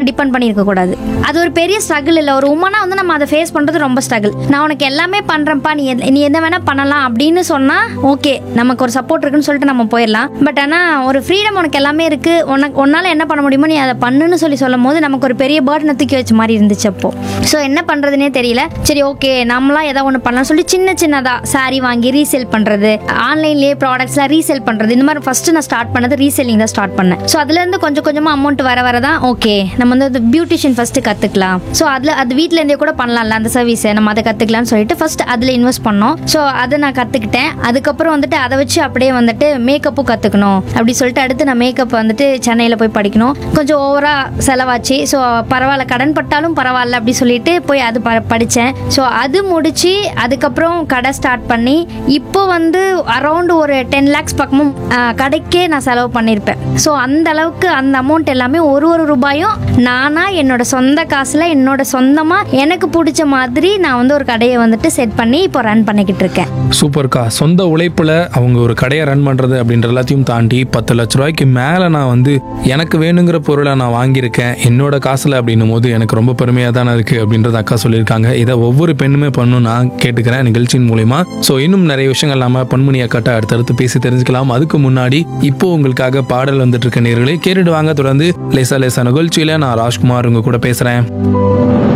depend பண்ணியிருக்க கூடாது அது ஒரு பெரிய ஸ்ட்ரகிள் இல்லை ஒரு உமனா வந்து நம்ம அதை ஃபேஸ் பண்றது ரொம்ப ஸ்ட்ரகிள் நான் உனக்கு எல்லாமே பண்றேன்ப்பா நீ எத- நீ என்ன வேணா பண்ணலாம் அப்படின்னு சொன்னா ஓகே நமக்கு ஒரு சப்போர்ட் இருக்குன்னு சொல்லிட்டு நம்ம போயிடலாம் பட் ஆனா ஒரு ஃப்ரீடம் உனக்கு எல்லாமே இருக்கு உனக்கு உன்னால என்ன பண்ண முடியுமோ நீ அதை பண்ணுன்னு சொல்லி சொல்லும் போது நமக்கு ஒரு பெரிய பேர்டனை தூக்கி வச்ச மாதிரி இருந்துச்சு அப்போ ஸோ என்ன பண்றதுனே தெரியல சரி ஓகே நம்மளா ஏதாவது ஒன்று பண்ணலாம் சொல்லி சின்ன சின்னதா saree வாங்கி ரீசேல் பண்றது ஆன்லைன்லேயே ப்ராடக்ட்ஸ்லாம் ரீசேல் பண்றது இந்த மாதிரி ஃபர்ஸ்ட் நான் ஸ்டார்ட் பண்ணது ரீசேலிங் தான் ஸ்டார்ட் பண்ணேன் ஸோ அதுல இருந்து கொஞ்சம் கொஞ்சமா அமௌண்ட் வர வர தான் ஓகே நம்ம வந்து பியூட்டிஷியன் ஃபர்ஸ்ட் கத்துக்கலாம் ஸோ அதுல அது வீட்ல இருந்தே கூட பண்ணலாம்ல அந்த சர்வீஸை நம்ம அதை கத்துக்கலாம்னு சொல்லிட்டு ஃபர்ஸ்ட் அதுல இன்வெஸ்ட் பண்ணோம் ஸோ அதை நான் கத்துக்கிட்டேன் அதுக்கப்புறம் வந்துட்டு அதை வச்சு அப்படியே வந்துட்டு மேக்கப்பும் கத்துக்கணும் அப்படி சொல்லிட்டு அடுத்து நான் மேக்கப் வந்துட்டு சென்னையில் போய் படிக்கணும் கொஞ்சம் ஓவரா செலவாச்சு ஸோ பரவாயில்ல கடன் பட்டாலும் பரவாயில்ல அப்படி சொல்லிட்டு போய் அது ப படித்தேன் ஸோ அது முடிச்சு அதுக்கப்புறம் கடை ஸ்டார்ட் பண்ணி இப்போ வந்து அரௌண்ட் ஒரு டென் லேக்ஸ் பக்கமும் ஆ, கடைக்கே நான் செலவு பண்ணியிருப்பேன் ஸோ அந்த அளவுக்கு அந்த அமௌண்ட் எல்லாமே ஒரு ஒரு ரூபாயும் நானா என்னோட சொந்த காசுல என்னோட சொந்தமா எனக்கு பிடிச்ச மாதிரி நான் வந்து ஒரு கடையை வந்துட்டு செட் பண்ணி இப்போ ரன் பண்ணிக்கிட்டு இருக்கேன் சூப்பர்க்கா சொந்த உழைப்புல அவங்க ஒரு கடையை ரன் பண்றது அப்படின்ற எல்லாத்தையும் தாண்டி பத்து லட்ச ரூபாய்க்கு மேல நான் வந்து எனக்கு வேணுங்கிற பொருளை நான் வாங்கியிருக்கேன் என்னோட காசுல அப்படின்னும் போது எனக்கு ரொம்ப பெருமையா தானே இருக்கு அப்படின்றத அக்கா சொல்லியிருக்காங்க இதை ஒவ்வொரு பெண்ணுமே பண்ணணும் நான் கேட்டுக்கிறேன் நிகழ்ச்சியின் மூலியமா ஸோ இன்னும் நிறைய விஷயங்கள் நாம பொன்முனி அக்காட்ட அடுத்தடுத்து பேசி தெரிஞ்சுக்கலாம் அதுக்கு முன்னாடி இப்போ உங்களுக்காக பாடல் வந்துட்டு இருக்க நேர்களே கேட்டுட்டு வாங்க தொடர்ந்து லேசா லேசா நிகழ்ச்சியில நான் ராஜ்குமார் உங்க கூட பேசுறேன்